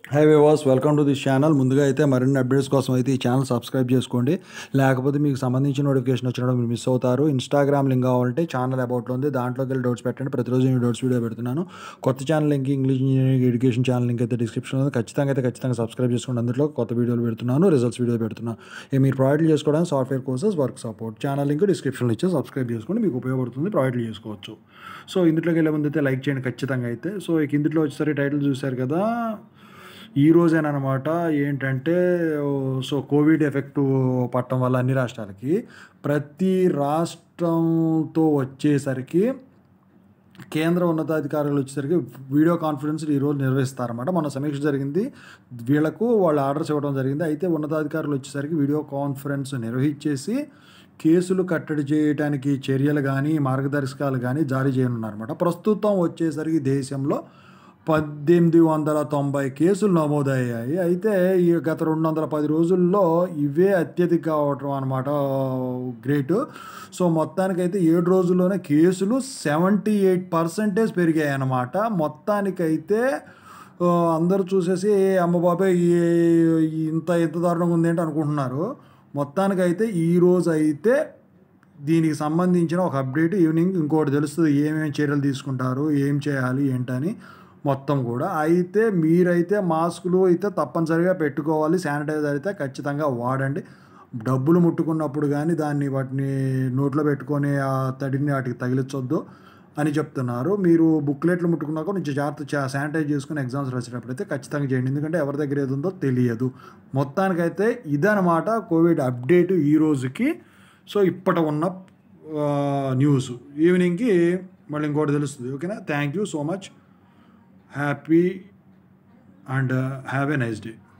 high వివాస్ welcome to this channel ముందుగా అయితే మరిన్ని అప్డేట్స్ కోసం అయితే ఈ ఛానల్ సబ్స్క్రైబ్ చేసుకోండి లేకపోతే మీకు సంబంధించిన నోటిఫికేషన్ వచ్చినప్పుడు మీరు మిస్ అవుతారు ఇన్స్టాగ్రామ్ లింక్ కావాలంటే ఛానల్ అబౌట్లో ఉంది దాంట్లోకి వెళ్ళి డౌట్స్ పెట్టండి ప్రతిరోజు నేను డౌట్స్ వీడియో పెడుతున్నాను కొత్త channel link English engineering education channel link అయితే డిస్క్రిప్షన్లో ఉంది ఖచ్చితంగా అయితే ఖచ్చితంగా సబ్స్క్రైబ్ చేసుకోండి అందులో కొత్త వీడియోలు పెడుతున్నాను రిజల్ట్స్ వీడియో పెడుతున్నాను ఏ మీరు ప్రొవైడ్ చేసుకోవడానికి software courses work support channel link డిస్క్రిప్షన్లో ఇచ్చి సబ్స్క్రైబ్ చేసుకోండి మీకు ఉపయోగపడుతుంది ప్రొవైడ్ చేసుకోవచ్చు సో ఇందులోకి వెళ్ళే ముందు అయితే లైక్ చేయండి ఖచ్చితంగా అయితే సో ఇక ఇందులో వచ్చేసరికి టైటిల్ చూశారు కదా ఈ రోజేనమాట ఏంటంటే ఓ, సో కోవిడ్ ఎఫెక్ట్ పట్టడం వల్ల అన్ని రాష్ట్రాలకి ప్రతి రాష్ట్రంతో వచ్చేసరికి కేంద్ర ఉన్నతాధికారులు వచ్చేసరికి వీడియో కాన్ఫరెన్స్ ఈరోజు నిర్వహిస్తారన్నమాట మన సమీక్ష జరిగింది వీళ్ళకు వాళ్ళు ఆర్డర్స్ ఇవ్వడం జరిగింది అయితే ఉన్నతాధికారులు వచ్చేసరికి వీడియో కాన్ఫరెన్స్ నిర్వహించేసి కేసులు కట్టడి చేయడానికి చర్యలు కానీ మార్గదర్శకాలు కానీ జారీ చేయనున్నారన్నమాట ప్రస్తుతం వచ్చేసరికి దేశంలో పద్దెనిమిది వందల తొంభై కేసులు నమోదయ్యాయి అయితే ఈ గత రెండు వందల పది రోజుల్లో ఇవే అత్యధిక కావటం అనమాట గ్రేట్ సో మొత్తానికైతే ఏడు రోజుల్లోనే కేసులు సెవెంటీ ఎయిట్ పర్సెంటేజ్ పెరిగాయి అన్నమాట మొత్తానికైతే ఆ, అందరూ చూసేసి అమ్మ బాబాయ్ ఈ- ఇంత ఇంత దారుణంగా ఉంది ఏంటి అనుకుంటున్నారు మొత్తానికైతే ఈ రోజు అయితే దీనికి సంబంధించిన ఒక అప్డేట్ ఈవినింగ్ ఇంకోటి తెలుస్తుంది ఏమేమి చర్యలు తీసుకుంటారు ఏం చేయాలి ఏంటని మొత్తం కూడా అయితే మీరైతే మాస్కులు అయితే తప్పనిసరిగా పెట్టుకోవాలి శానిటైజర్ అయితే ఖచ్చితంగా వాడండి డబ్బులు ముట్టుకున్నప్పుడు కానీ దాన్ని వాటిని నోట్లో పెట్టుకొని ఆ తడిని వాటికి తగిలించొద్దు అని చెప్తున్నారు మీరు బుక్లెట్లు ముట్టుకున్నాక కొంచెం జాగ్రత్త చా- శానిటైజ్ చేసుకుని ఎగ్జామ్స్ రాసేటప్పుడు అయితే ఖచ్చితంగా చేయండి ఎందుకంటే ఎవరి దగ్గర ఏది ఉందో తెలియదు మొత్తానికైతే ఇదనమాట కోవిడ్ అప్డేట్ ఈ రోజుకి సో ఇప్పటి ఉన్న ఆ, న్యూస్ ఈవినింగ్కి మళ్ళీ ఇంకోటి తెలుస్తుంది ఓకేనా thank you so much happy and have a nice day